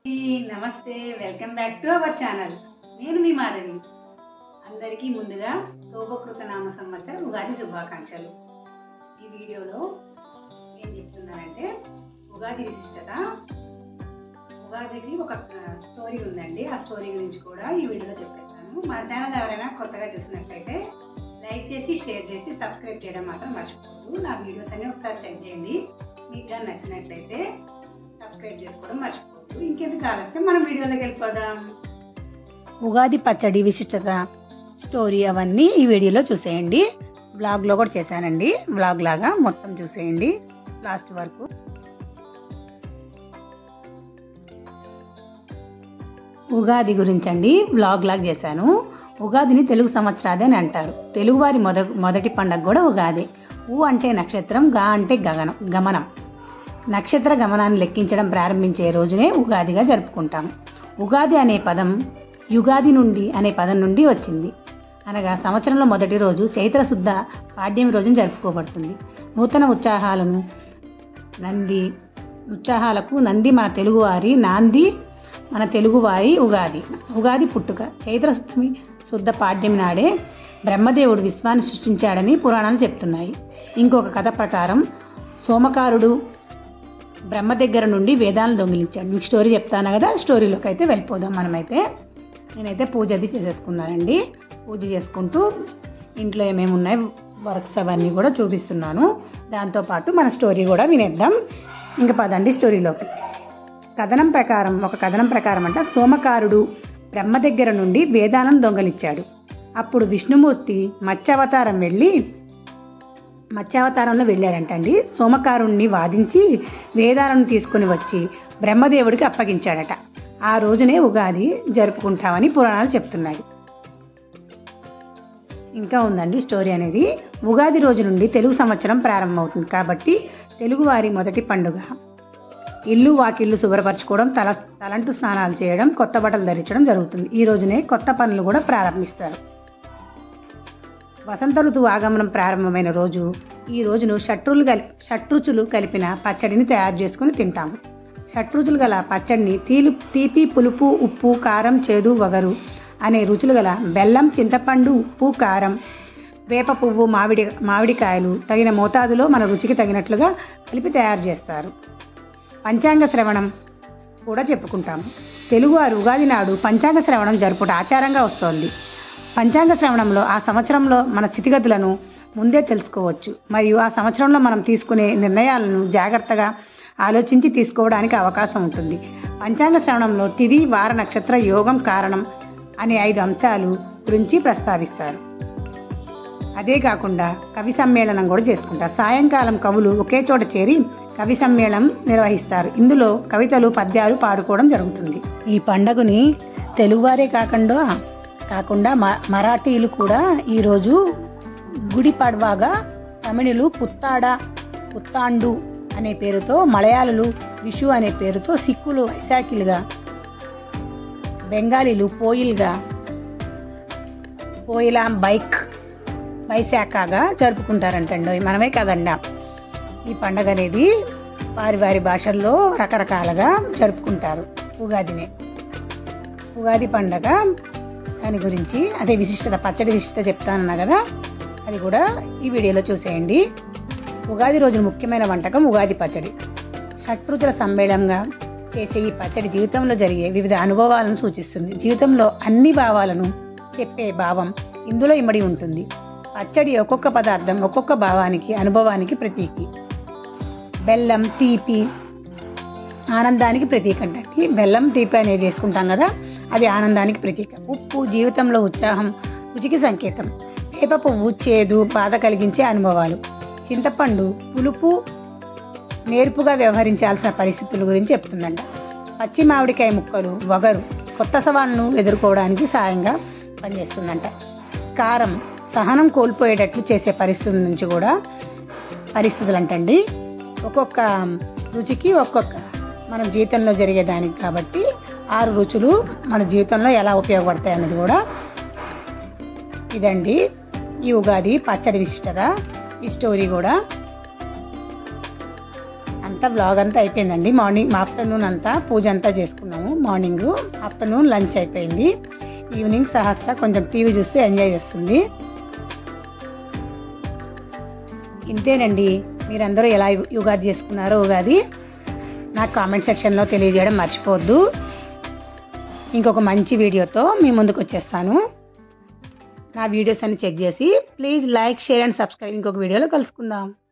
నమస్తే welcome back to our channel నేను మీ మాధవి అందరికీ ముందుగా శోభకృత నామ సంవత్సర ఉగాది శుభాకాంక్షలు ఈ వీడియోలో ఏం చెప్తున్నానంటే ఉగాది విశిష్టత ఉగాదికి ఒక స్టోరీ ఉందండి ఆ స్టోరీ గురించి కూడా ఈ వీడియోలో చెప్పేస్తాను మా ఛానల్ ఎవరైనా కొత్తగా చూసినట్లయితే లైక్ చేసి షేర్ చేసి సబ్స్క్రైబ్ చేయడం మాత్రం మర్చిపోవద్దు నా వీడియోస్ అన్ని ఒకసారి చెక్ చేయండి మీకు కానీ నచ్చినట్లయితే సబ్స్క్రైబ్ చేసుకోవడం మర్చిపోవద్దు ఇంకెందుకు ఆలస్యం మనం వీడియోలోకి వెళ్ళిపోదాం ఉగాది పచ్చడి విశిష్టత స్టోరీ అవన్నీ ఈ వీడియోలో చూసేయండి బ్లాగ్లో కూడా చేశానండి బ్లాగ్ లాగా మొత్తం చూసేయండి లాస్ట్ వరకు ఉగాది గురించి అండి బ్లాగ్ లాగా చేశాను ఉగాదిని తెలుగు సంవత్సరాది అని అంటారు తెలుగువారి మొద మొదటి పండగ కూడా ఉగాది ఊ అంటే నక్షత్రం గా అంటే గగనం గమనం నక్షత్ర గమనాన్ని లెక్కించడం ప్రారంభించే రోజునే ఉగాదిగా జరుపుకుంటాం ఉగాది అనే పదం యుగాది నుండి అనే పదం నుండి వచ్చింది అనగా సంవత్సరంలో మొదటి రోజు చైత్ర శుద్ధ పాడ్యమి రోజున జరుపుకోబడుతుంది నూతన ఉత్సాహాలను నంది ఉత్సాహాలకు నంది మన తెలుగువారి నాంది మన తెలుగువారి ఉగాది ఉగాది పుట్టుక చైత్ర శుద్ధమి శుద్ధ పాడ్యమి నాడే బ్రహ్మదేవుడు విశ్వాన్ని సృష్టించాడని పురాణాలు చెప్తున్నాయి ఇంకొక కథ ప్రకారం సోమకారుడు బ్రహ్మ దగ్గర నుండి వేదాలను దొంగిలించాడు మీకు స్టోరీ చెప్తాను కదా స్టోరీలోకి అయితే వెళ్ళిపోదాం మనమైతే నేనైతే పూజ అది చేసేసుకున్నానండి పూజ చేసుకుంటూ ఇంట్లో ఏమేమి ఉన్నాయి వర్క్స్ అవన్నీ కూడా చూపిస్తున్నాను దాంతోపాటు మన స్టోరీ కూడా వినేద్దాం ఇంకా పదండి స్టోరీలోకి కథనం ప్రకారం ఒక కథనం ప్రకారం అంట సోమకారుడు బ్రహ్మ దగ్గర నుండి వేదాలను దొంగలించాడు అప్పుడు విష్ణుమూర్తి మత్స్యావతారం వెళ్ళి మత్స్యావతారంలో వెళ్ళాడంటండి సోమకారుణ్ణి వాదించి వేదాలను తీసుకుని వచ్చి బ్రహ్మదేవుడికి అప్పగించాడట ఆ రోజునే ఉగాది జరుపుకుంటామని పురాణాలు చెప్తున్నాయి ఇంకా ఉందండి స్టోరీ అనేది ఉగాది రోజు నుండి తెలుగు సంవత్సరం ప్రారంభమవుతుంది కాబట్టి తెలుగువారి మొదటి పండుగ ఇల్లు వాకిళ్ళు శుభ్రపరచుకోవడం తల తలంటు స్నానాలు చేయడం కొత్త బట్టలు ధరించడం జరుగుతుంది ఈ రోజునే కొత్త పనులు కూడా ప్రారంభిస్తారు వసంత ఋతువు ఆగమనం ప్రారంభమైన రోజు ఈ రోజును షట్రులు కలి షట్రుచులు కలిపిన పచ్చడిని తయారు చేసుకుని తింటాము షట్రుచులు గల పచ్చడిని తీలు తీపి పులుపు ఉప్పు కారం చేదు వగరు అనే రుచులు గల బెల్లం చింతపండు ఉప్పు కారం వేప పువ్వు మామిడి మామిడికాయలు తగిన మోతాదులో మన రుచికి తగినట్లుగా కలిపి తయారు చేస్తారు పంచాంగ శ్రవణం కూడా చెప్పుకుంటాము తెలుగువారు ఉగాది నాడు పంచాంగ శ్రవణం జరుపుట ఆచారంగా వస్తోంది పంచాంగ శ్రవణంలో ఆ సంవత్సరంలో మన స్థితిగతులను ముందే తెలుసుకోవచ్చు మరియు ఆ సంవత్సరంలో మనం తీసుకునే నిర్ణయాలను జాగ్రత్తగా ఆలోచించి తీసుకోవడానికి అవకాశం ఉంటుంది పంచాంగ శ్రవణంలో తిది వార నక్షత్ర యోగం కారణం అనే ఐదు అంశాలు గురించి ప్రస్తావిస్తారు అదే కాకుండా కవి సమ్మేళనం కూడా చేసుకుంటారు సాయంకాలం కవులు ఒకే చోట చేరి కవి సమ్మేళనం నిర్వహిస్తారు ఇందులో కవితలు పద్యాలు పాడుకోవడం జరుగుతుంది ఈ పండగని తెలుగువారే కాకుండా కాకుండా మరాఠీలు కూడా ఈరోజు గుడి పడ్వాగా తమిళులు పుత్తాడ పుత్తాండు అనే పేరుతో మలయాళులు విషు అనే పేరుతో సిక్కులు వైశాఖిలుగా బెంగాలీలు పోయిల్గా పోయిలాం బైక్ వైశాఖగా జరుపుకుంటారంటండి మనమే కదండి ఈ పండగ అనేది వారి వారి భాషల్లో రకరకాలుగా జరుపుకుంటారు ఉగాదిని ఉగాది పండగ దాని గురించి అదే విశిష్టత పచ్చడి విశిష్టత చెప్తానన్నా కదా అది కూడా ఈ వీడియోలో చూసేయండి ఉగాది రోజు ముఖ్యమైన వంటకం ఉగాది పచ్చడి షట్రుచుల సమ్మేళనంగా చేసే ఈ పచ్చడి జీవితంలో జరిగే వివిధ అనుభవాలను సూచిస్తుంది జీవితంలో అన్ని భావాలను చెప్పే భావం ఇందులో ఇమడి ఉంటుంది పచ్చడి ఒక్కొక్క పదార్థం ఒక్కొక్క భావానికి అనుభవానికి ప్రతీకి బెల్లం తీపి ఆనందానికి ప్రతీక అంటే బెల్లం తీపి అనేది వేసుకుంటాం కదా అది ఆనందానికి ప్రతీక ఉప్పు జీవితంలో ఉత్సాహం రుచికి సంకేతం వేప పువ్వు చేదు బాధ కలిగించే అనుభవాలు చింతపండు పులుపు నేర్పుగా వ్యవహరించాల్సిన పరిస్థితుల గురించి చెప్తుందంట పచ్చి మామిడికాయ ముక్కలు వగరు కొత్త సవాళ్ళను ఎదుర్కోవడానికి సాయంగా పనిచేస్తుందంట కారం సహనం కోల్పోయేటట్లు చేసే పరిస్థితుల నుంచి కూడా పరిస్థితులు అంటండి ఒక్కొక్క రుచికి ఒక్కొక్క మన జీవితంలో జరిగేదానికి కాబట్టి ఆరు రుచులు మన జీవితంలో ఎలా ఉపయోగపడతాయి అన్నది కూడా ఇదండి ఈ ఉగాది పచ్చడి విశిష్టత ఈ స్టోరీ కూడా అంత అంతా వ్లాగ్ అంతా అయిపోయిందండి మార్నింగ్ ఆఫ్టర్నూన్ అంతా పూజ అంతా చేసుకున్నాము మార్నింగ్ ఆఫ్టర్నూన్ లంచ్ అయిపోయింది ఈవినింగ్ సహస్ర కొంచెం టీవీ చూస్తే ఎంజాయ్ చేస్తుంది ఇంతేనండి మీరందరూ ఎలా యు- యుగాది చేసుకున్నారో ఉగాది నాకు కామెంట్ సెక్షన్లో తెలియజేయడం మర్చిపోవద్దు ఇంకొక మంచి వీడియోతో మీ ముందుకు వచ్చేస్తాను నా వీడియోస్ అన్ని చెక్ చేసి please like share and subscribe ఇంకొక వీడియోలో కలుసుకుందాం